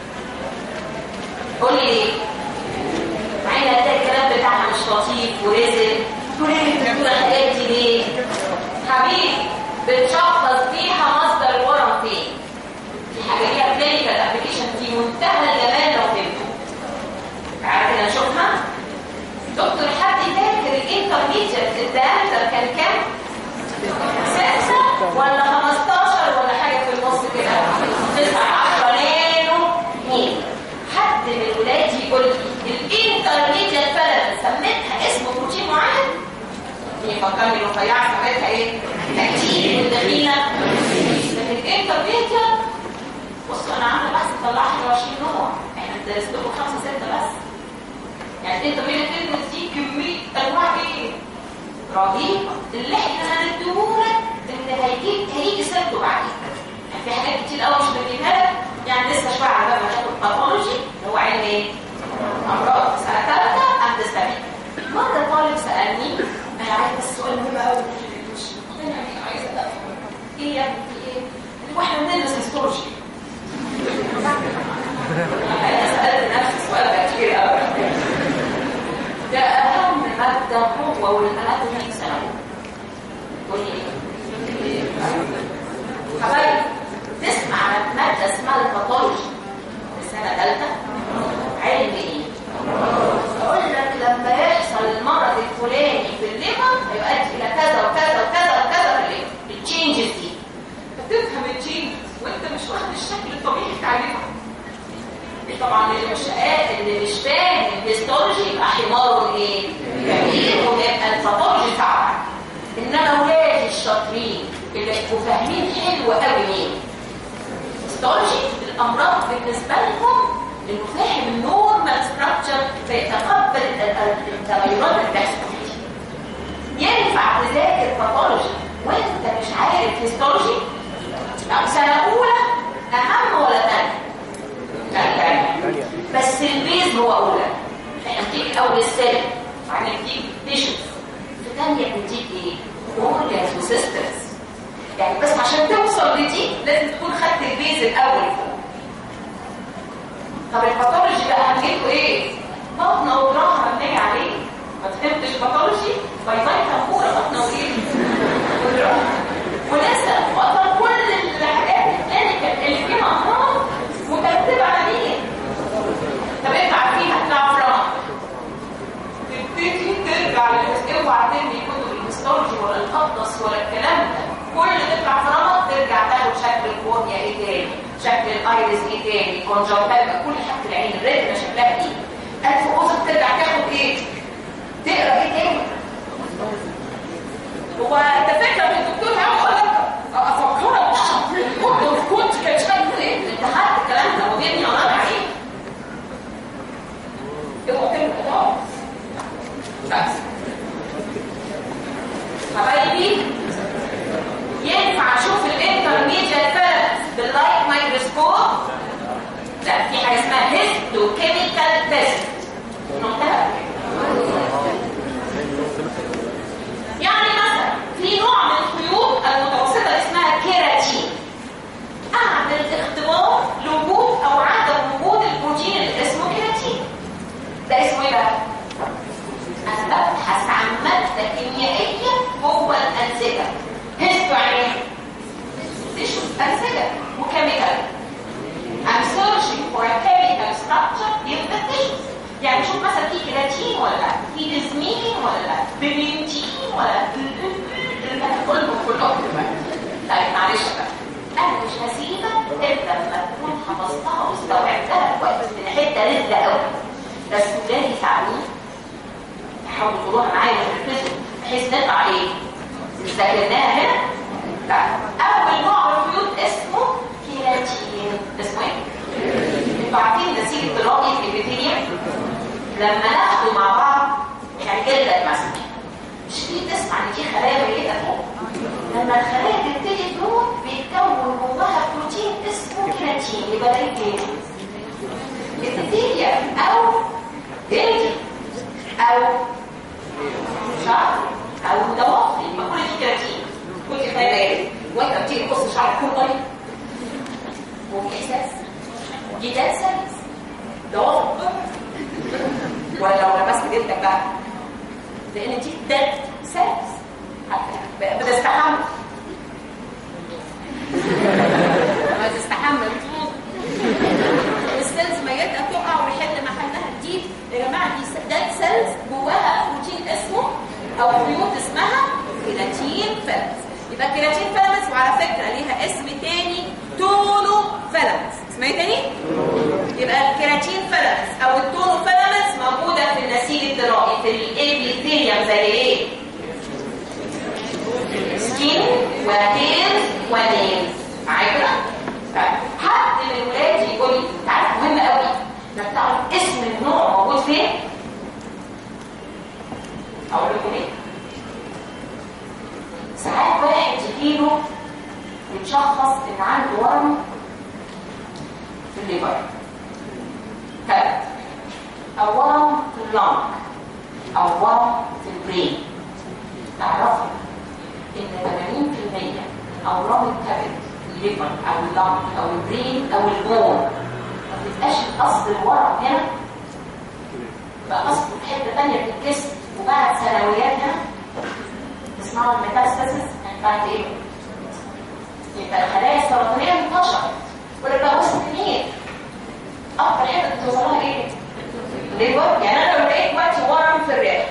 قول لي ليه؟ مع ان هتلاقي الكلام بتاعها مش لطيف ورزق تقول ايه بتقول الحاجات دي ليه؟ حبيبي بتشخص بيها مصدر الورم فين؟ دي حاجه ليها كلينيكال ابلكيشن في منتهى الجمال لو فهمته. تعالى كده نشوفها. دكتور حد فاكر الانترميديت الدايمتر كان كام؟ 6 ولا 15 ولا حاجه في النص كده؟ 9 10 نانو مين؟ حد من الولاد يقول لي الانترميديت فلن سميتها اسم بروتين معين يفكرني الرفيعه سميتها ايه تكتيك والدخيله لكن الانترميديت بصوا انا عامله بحث طلعت 20 نوع احنا درست لكم خمسه سته بس يعني الانترميديت فيتنس دي كميه انواع ايه رهيبه اللي احنا هنديهولك اللي هيجيب هيجي سيرته بعدين يعني في حاجات كتير قوي مش بنجيبها لك يعني لسه شويه على باب ما تاخد باثولوجي اللي هو علم ايه؟ امراض سنه ثالثه ام تستفيد. مره طالب سالني انا عايز بس سؤال مهم قوي مش مقتنع بيه عايزه افهم ايه يا ابني في ايه؟ اللي هو احنا بندرس هيستولوجي. انا سالت نفسي سؤال بقى كتير قوي. ده اهم ماده هو والاناتومي ثانوي. قولي ايه؟ حبايبي تسمع عن مادة اسمها الباثولوجي في سنة ثالثة علم ايه؟ اقول لك لما يحصل المرض الفلاني في الليفر هيؤدي الى كذا وكذا وكذا وكذا في الليفر التشينجز دي فتفهم التشينجز وانت مش واخد الشكل الطبيعي بتاع الليفر طبعا اللي مش قادر اللي مش فاهم الهيستولوجي يبقى حماره ايه؟ كبير ويبقى الباثولوجي صعب انما ولادي الشاطرين اللي يبقوا فاهمين حلو قوي مين؟ هيستولوجي الامراض بالنسبه لهم انه فاهم النورمال ستراكشر فيتقبل التغيرات اللي بتحصل ينفع تذاكر باثولوجي وانت مش عارف هيستولوجي؟ او سنه اولى اهم ولا ثانيه؟ ثانيه بس البيز هو اولى احنا بتيجي اول السنه بعدين بتيجي تيشوز في ثانيه بتيجي ايه؟ اورجانز وسيستمز يعني بس عشان توصل لدي لازم تكون خدت البيز الاول فوق طب الباثولوجي بقى هنجيبه ايه بطنه وجراحه مبنيه عليه ما فهمتش باثولوجي باي باي كفوره بطنه وايه وجراحه ولسه بطل كل الحاجات الكلينيكال اللي فيها امراض مترتبه على مين طب انت عارفين هتطلعوا في رمض تبتدي ترجع للهس اوعى ترمي كتب الهيستولوجي ولا القبضص ولا الكلام ده كل اللي تطلع في رمض ترجع تاخد شكل الكورنيا ايه تاني شكل الايريس ايه تاني كونجوكتيفا كل حاجه العين الريتنا شكلها ايه الف اذن ترجع تاخد ايه تقرا ايه تاني هو انت فاكر ان الدكتور هيقول لك افكرك كنت كنت كان شكله ايه انت خدت الكلام ده وجبني وانا عليه اوعى ترجع خالص بس حبايبي ينفع اشوف الانترميديت فيرنس باللايت مايكروسكوب لا في حاجه اسمها هيستو كيميكال تيست يعني مثلا في نوع من الخيوط المتوسطه اسمها كيراتين اعمل اختبار لوجود او عدم وجود البروتين اللي اسمه كيراتين ده اسمه ايه بقى؟ انا ببحث عن ماده كيميائيه جوه الانسجه هيستو يعني ايه؟ تشوف انسجه وكيميكال I'm searching for a chemical structure in the things يعني شوف مثلا في كيراتين ولا لا في ديزمين ولا لا بلينتين ولا كلهم كلهم طيب معلش بقى بس ولادي يساعدوني تحاولوا تقولوها معايا وتركزوا بحيث نطلع ايه؟ ذاكرناها هنا؟ لا اول نوع من الخيوط اسمه كيراتين اسمه ايه؟ انتوا عارفين نسيج الطلائي في البكتيريا؟ لما ناخده مع بعض يعني جلدك مثلا مش في تسمع ان في خلايا ميته فوق لما الخلايا تبتدي تموت بيتكون جواها بروتين اسمه كيراتين يبقى ده ايه؟ البكتيريا او جلد او شعر او ضوافر يبقى كل دي كيراتين كل دي خلايا ايه؟ وانت بتيجي تبص شعرك كله طري وفي احساس جدال سلس ضوافر ولا لو لمست جلدك بقى لان دي ديد سيلز بتستحمل ما تستحمل السيلز ميتة تقع ويحل محلها جديد يا جماعة دي ديد سيلز جواها بروتين اسمه او خيوط اسمها كيراتين فيلمز يبقى كيراتين فيلمز وعلى فكرة ليها اسم تاني تونو فيلمز اسمها ايه تاني؟ يبقى الكيراتين فيلمز او التونو فيلمز موجودة في النسيج الدرائي في الابيثيليوم زي ايه؟ سكين وهيرز ونيلز معايا كده؟ حد من ولادي يقول لي انت عارف مهم قوي انك تعرف اسم النوع موجود فين؟ اقول لكم ايه؟ ساعات واحد يجيله يتشخص ان عنده ورم في الليبر كبد او ورم في اللنج او ورم في البرين تعرفوا ان 80% اورام الكبد الليبر او اللنج او البرين او البون ما بتبقاش اصل الورم هنا بقى اصله في حته ثانيه في الجسم وبعد سنويات هنا اسمها الميتاستاسيس بعد ايه؟ يبقى الخلايا السرطانيه انتشرت ولما وصلت مين؟ اكتر حته بتوصلها ايه؟ للورم يعني انا لو لقيت دلوقتي ورم في الرئه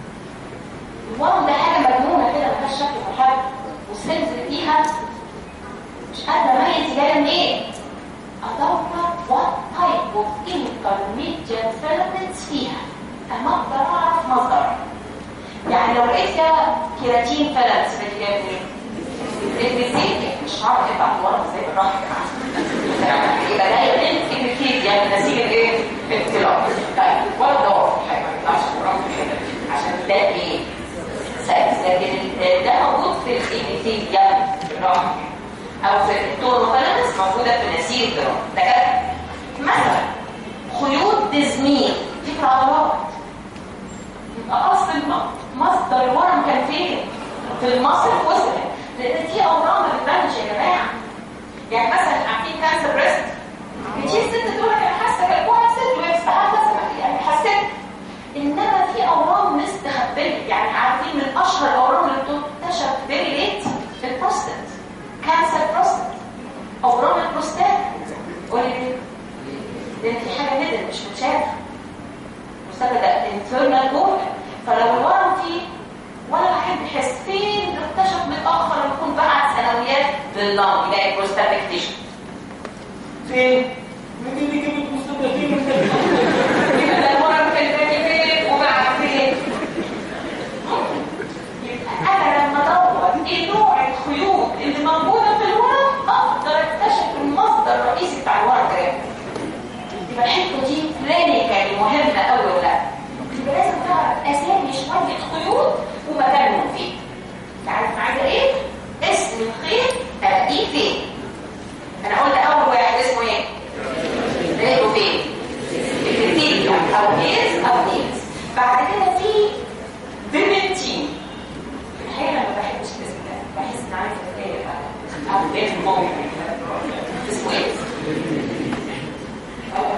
الورم ده حاجه مجنونه كده ملهاش شكل وحاجه والسيلز اللي فيها مش قادره اميز جايه منين ادور وات تايب اوف انترميديت فيلمنتس فيها اما اقدر اعرف مصدرها يعني لو لقيت فيها كيراتين فيلمنتس في جايه منين؟ البيزيك مش عارف يبقى ورم ازاي بالراحه يا جماعه يبقى ده يقل في الكيد يعني نسيج الايه؟ الانطلاق طيب ولا دور في حاجه ما يطلعش ورم في الحته دي عشان ده ايه؟ سايز لكن ده موجود في الابيثيل يعني بالراحه او في التوروفيلمنتس موجوده في نسيج الدرام ده كده مثلا خيوط ديزمين دي في العضلات يبقى اصل مصدر الورم كان فين؟ في المصل وصلت لان دي اورام ما بتبانش يا جماعه يعني مثلا عارفين كانسر بريست بتيجي الست تقول لك انا حاسه بالكوع ست وهي بتستحمل مثلا يعني حسيت انما في اورام مستخبيه يعني عارفين من اشهر الاورام اللي بتكتشف فيري ليت البروستات كانسر بروستات اورام البروستات قولي ليه؟ لان في حاجه هيدن مش متشافه البروستات ده انترنال جوه فلو الورم فيه ولا واحد يحس فين اكتشف متاخر يكون بعد سنويات للنار يلاقي بروستاتيك تيشو فين؟ مين اللي جاب البروستاتيك يبقى ده الورم كان باقي فين وبعد فين؟ يبقى انا لما ادور ايه نوع الخيوط اللي موجوده في الورم اقدر اكتشف المصدر الرئيسي بتاع الورم ده يبقى الحته دي كلينيكالي مهمه قوي ولا لا؟ يبقى لازم تعرف اسامي شويه خيوط ومكانهم فين تعرف عايزه ايه اسم الخيط الاقيه فين انا قلت اول واحد اسمه ايه لقيته فين الكتيريوم او هيز او نيلز بعد كده في فيمنتين الحقيقه انا ما بحبش الاسم ده بحس ان عايزه اتضايق بقى او ايه ممكن اسمه ايه او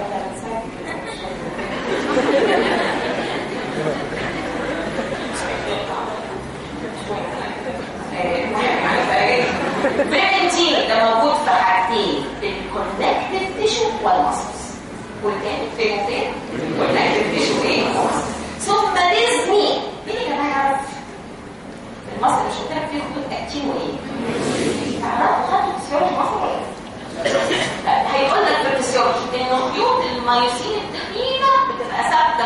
فيرنتين ده موجود في حاجتين الكونكتيف تيشو والمسلز والتاني فين وفين؟ الكونكتيف تيشو ايه؟ ثم ديزني مين يا جماعه يعرف؟ المصل مش قلت لك فيه خطوط اكتين وايه؟ تعرفوا خدوا فيسيولوجي مصر ولا ايه؟ هيقول لك في الفسيولوجي ان خيوط المايوسين التخينه بتبقى ثابته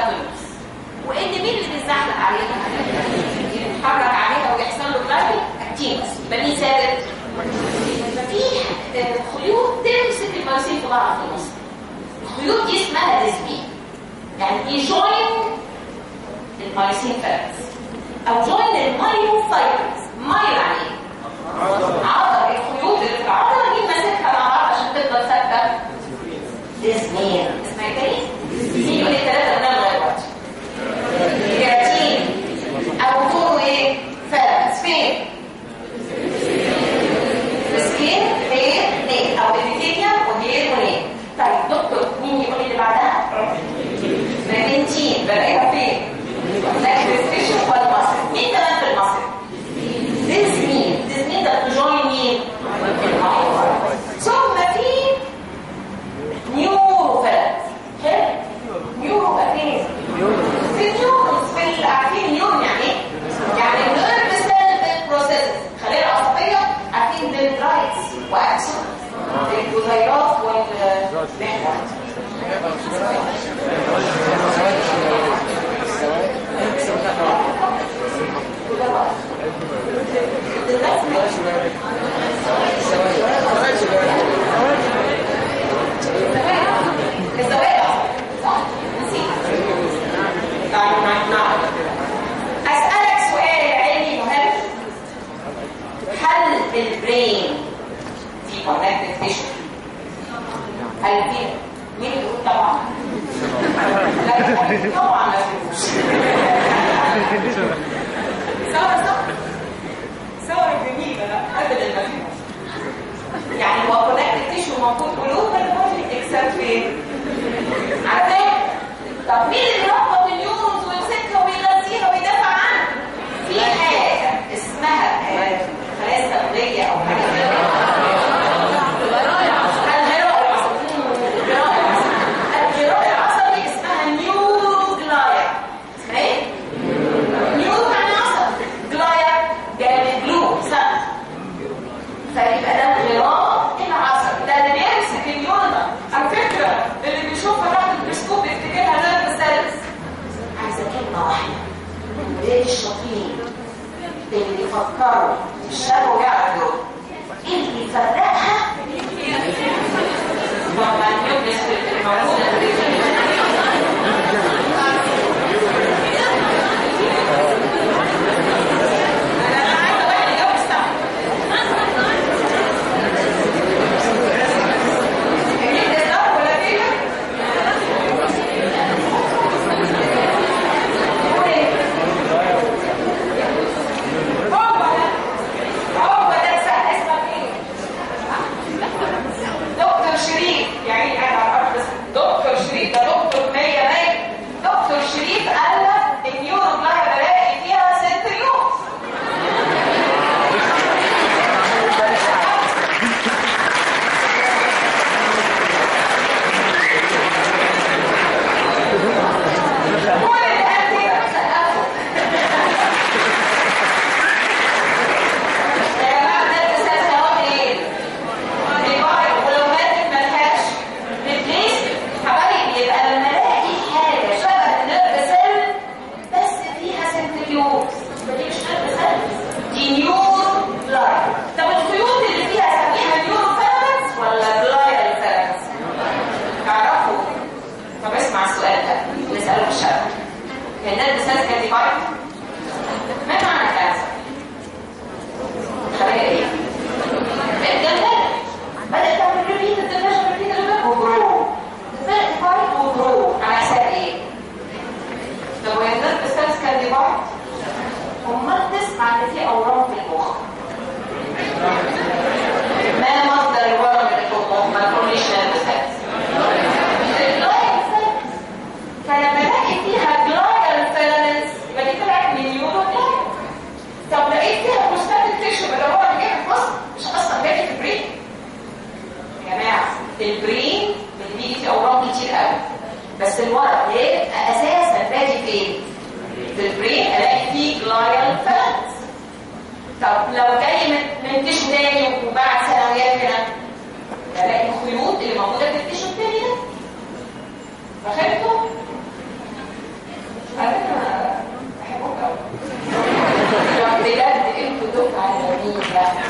يبقى مين ثابت في خيوط تمسك المايوسين في بعض في النص الخيوط دي اسمها ديسبين يعني يجوين المايوسين فيرمز او جوين المايو فايبرز مايو يعني ايه عضله الخيوط اللي في العضله دي ماسكها مع بعض عشان تفضل ثابته ديسبين اسمها ايه مين يقول لي ثلاثه قدام لغايه دلوقتي كيراتين او طول ايه فيرمز فين سكين هير نيل او ابيثيليا وهير ونيل طيب دكتور مين يقول لي اللي بعدها بنتين بلاقيها فين لكن الفيشن والمصر مين كمان في المصر this mean this mean that to join مين ثم في نيورو فلت حلو نيورو بقى فين في نيورونز في عارفين نيورون يعني ايه يعني النيرف سيل بروسيس خلايا العصبيه عارفين دندرايتس واكسون الجزيرات والمحور الزوايا صح نسيت طيب نعم أسألك سؤال علمي مهم هل البرين في connective tissue هل في مين يقول طبعا لا طبعا ما فيهوش صور صح صور جميلة أبدا ما فيهوش يعني هو connective tissue موجود قلوب البودي اكسبت فين؟ عارفين؟ طب مين اللي يربط النيورونز ويمسكها ويغذيها ويدافع عنها؟ في حاجة اسمها خلايا السببية أو حاجة الجراء العصبي اسمها نيوروجلايا اسمها ايه؟ نيورو يعني عصب جلايا جاي من جلو سنة فيبقى ده الغراء العصبي ده اللي بيمسك النيورون ده على فكرة اللي بيشوفها تحت الميكروسكوب بيفتكرها نيرف سيلز عايزة كلمة واحدة ولاد الشاطرين اللي بيفكروا الشر يعرفوا ايه اللي يفرقها وما النيوكليس الموجودة في الجسم انا عايزة واحد يجاوب الصح مين ده صح ولا كده؟ قول ايه؟ هو ده هو ده سهل اسمك ايه؟ دكتور شريف يعني قاعد على الارض بس دكتور شريف ده دكتور 100 100 دكتور شريف قال لك النيورو بلاي بلاقي فيها سنتريون كل اللي قال كده سقفوا يا جماعه ده الاساس هو ايه؟ بيبقى ولو ماتت ملهاش ريبليس حبايبي يبقى لما الاقي حاجه شبه النيرف سيل بس فيها سنتريول دي مش نيرف سيل دي نيورو بلاي طب الخيوط اللي فيها اسميها نيورو فيلامنتس ولا بلاي فيلامنتس؟ تعرفوا طب اسمع السؤال ده نساله في الشرح هي النيرف سيل كاتيفايد ما معنى كانسر؟ خلينا ايه؟ الجلد بدأت تعمل ريبيت الدماغ ريبيت الدماغ وجرو بدأت فايت وجرو على حساب ايه؟ طب وهي النيرف سيلز كان ديفايد امال تسمع ان في اورام في المخ ما مصدر الورم اللي في المخ ما تقوليش نيرف سيلز الجلايال سيلز فلما الاقي فيها جلايال فيلامنتس يبقى دي طلعت من نيورو جلايال طب لقيت فيها بروستاتيك تيشو بدور جاي في الفصل مش اصلا جاي في البرين يا جماعه البرين اللي بيجي فيه اورام كتير قوي بس الورق يبقى اساسا باجي فين في البرين الاقي فيه جلايال فيلامنتس طب لو جاي من من تيشو تاني وبعد سنويات هنا الاقي الخيوط اللي موجوده في التيشو التاني ده فهمتوا؟ على فكره انا بحبكم قوي بجد انتوا دفعه جميله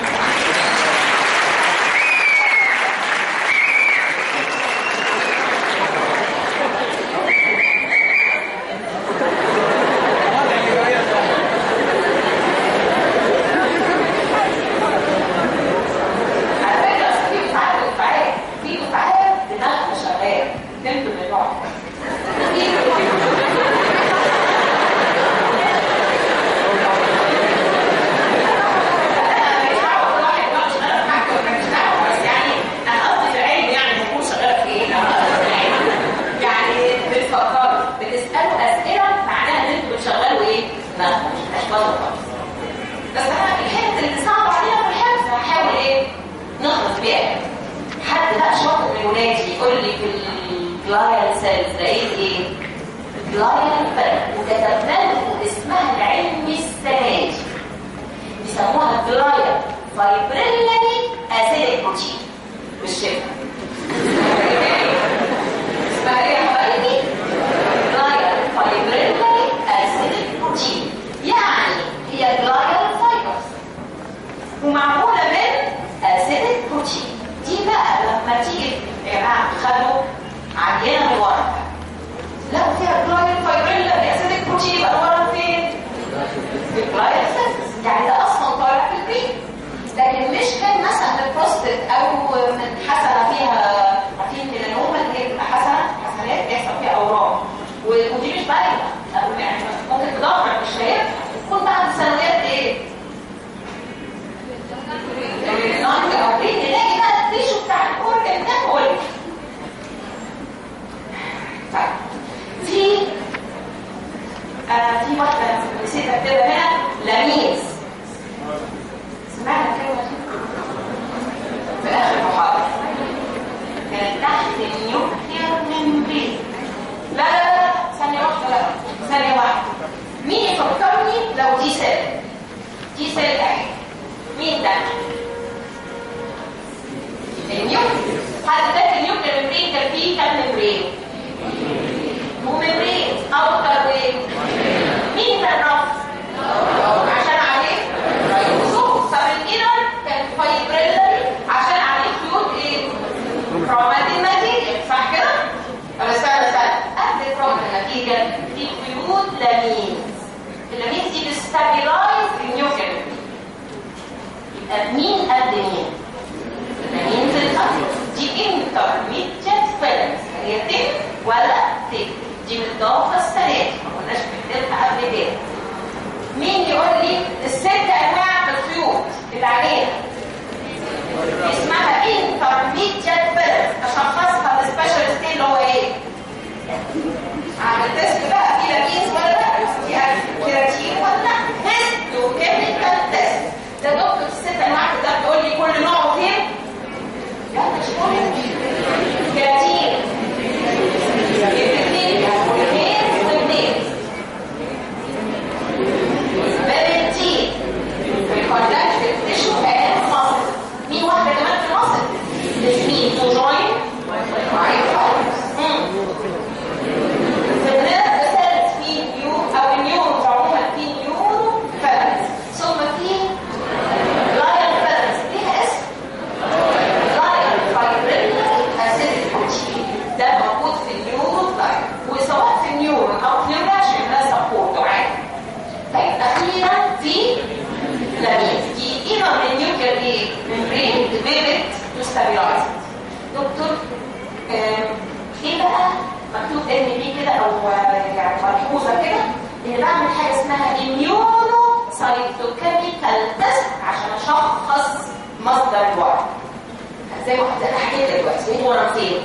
بالك حد بقى شاطر من ولادي يقول لي في الجلايال سيلز لقيت ايه؟ جلايال فيلم وكتبنا له اسمها العلمي السنه دي بيسموها جلايال فايبريلاري اسيدك بروتين بالشفا اسمها ايه يا حبايبي؟ جلايال فايبريلاري اسيدك بروتين يعني هي جلايال فايبرز ومعموله من اسيدك بروتين دي بقى لما تيجي يا جماعه خدوا عينه من ورقه لو فيها جلايال فايبريلاري اسيدك بروتين يبقى الورق فين؟ في الجلايال سيلز يعني ده اصلا طالع في البيت لكن مش كان مثلا من بروستات او من حسنه فيها عارفين ميلانوما اللي هي بتبقى حسنه حسنات بيحصل فيها اورام ودي مش باينه او يعني ممكن تدمر مش هينفع تكون بعد سنوات ايه؟ النهارده او ايه نلاقي بقى التيشو بتاع الاورجن ده هو اللي طيب في آه في واحده نسيت اكتبها هنا لميز سمعنا الكلمه دي في اخر محاضره كانت تحت النيوكلير ممبرين لا لا لا ثانيه واحده لا ثانيه واحده مين يفكرني لو دي سيل دي سيل اهي مين ده النيوكلير حد ده النيوكلير ممبرين كان فيه كام ممبرين وممبرين اوتر وايه مين كان رف عشان عليه رايبوزوم طب الانر كان فايبريلري عشان عليه خيوط ايه كروماتين ماتيريال صح كده طب استنى استنى قبل كروماتين ماتيريال في خيوط لامين اللامين دي بتستابيلايز النيوكلير يبقى مين قد مين اللامين في الأرض دي انترميديت فيلمز هي تك ولا تك دي متضافه السنه دي ما كناش بنكتبها قبل كده مين يقول لي الست انواع من الخيوط اللي عليها اسمها انترميديت فيلمز اشخصها بالسبيشال ستيل اللي هو ايه عمل تيست بقى في لابينز ولا لا في كيراتين ولا لا هيستو كيميكال تيست ده دكتور الست انواع تقدر تقول لي كل نوع فين لا مش كل كيراتين الاثنين والاثنين والاثنين بنتين في الكونتاكت تيشو كان مصر مين واحده كمان في مصر الاثنين وجوين وعين في الناس بسالت في نيو او النيورونز عموما في نيورو فالنس ثم في لاين فالنس ليها اسم لاين فايبريلر اسيد بروتين ده موجود في النيورون لاين وسواء في النيورون او في نيوراجين ده سبورت عادي طيب اخيرا في لامين دي ايه من النيوكلير ايه ممبرين ديفيلت تو ستابيلايز دكتور آم، ايه بقى مكتوب ان بي كده او آه، يعني ملحوظه كده ان بعمل حاجه اسمها immuno cytochemical test عشان اشخص مصدر الوعي زي ما حضرتك حكيت دلوقتي ايه هو رمزين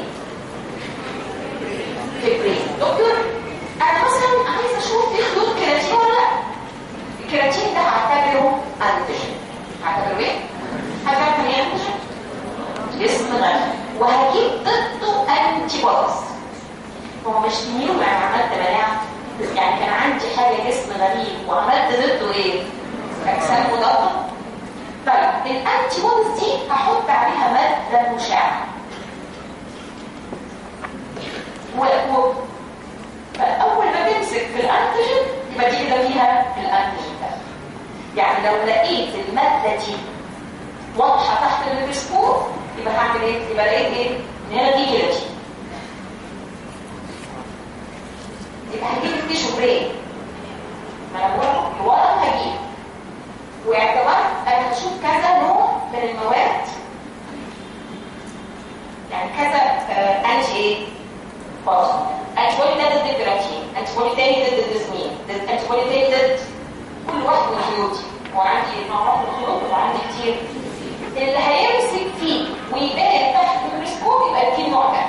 في البرين دكتور انا مثلا عايزه اشوف في خيوط كيراتين ولا لا الكيراتين ده هعتبره انتيجين هعتبره ايه؟ هعتبره ايه انتيجين؟ جسم غني وهجيب ضده انتي بوديز هو مش نيو يعني عملت مناعه يعني كان عندي حاجه جسم غريب وعملت ضده ايه؟ اجسام مضاده طيب الانتي بوديز دي هحط عليها ماده مشعه و... و... فاول ما تمسك في الانتيجين يبقى دي كده فيها الانتيجين ده يعني لو لقيت الماده دي واضحه تحت الميكروسكوب يبقى هعمل ايه؟ يبقى لقيت ايه؟ ان هنا دي كيراتين يبقى هجيب التيشو برين ما انا بقول الورق هجيب واعتبرت انا هشوف كذا نوع من المواد يعني كذا آه انتي ايه؟ بوزيتيف انتي بودي ده ضد الكيراتين انتي بودي تاني ضد الديزمين انتي بودي تاني ضد كل واحد من خيوطي هو عندي نوعات من الخيوط ولا عندي كتير اللي هيمسك فيه ويبان تحت الميكروسكوب يبقى يديه النوع ده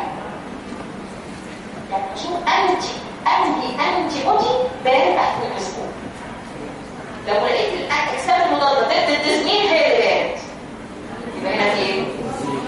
يعني بشوف انتي انتي انتي بودي بان تحت الميكروسكوب لو لقيت الاجسام المضاده ضد التسمين هي اللي بانت يبقى هنا في ايه؟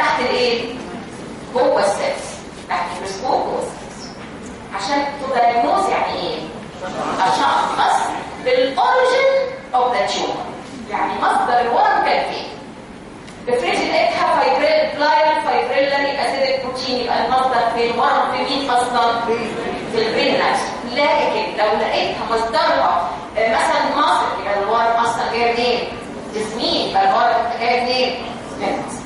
تحت الايه جوه السيلز تحت الميكروسكوب جوه السيلز عشان تدايجنوز يعني ايه اشخص بالاوريجن اوف ذا تيومر يعني مصدر الورم كان فين افرضي لقيتها فايبريل بلايل فايبريلاري اسيدك بروتين يبقى المصدر في الورم في مين اصلا في البرين نفسه لكن لو لقيتها مصدرها آه، مثلا مصر يبقى الورم اصلا جاي منين جسمين يبقى الورم جاي منين من مصر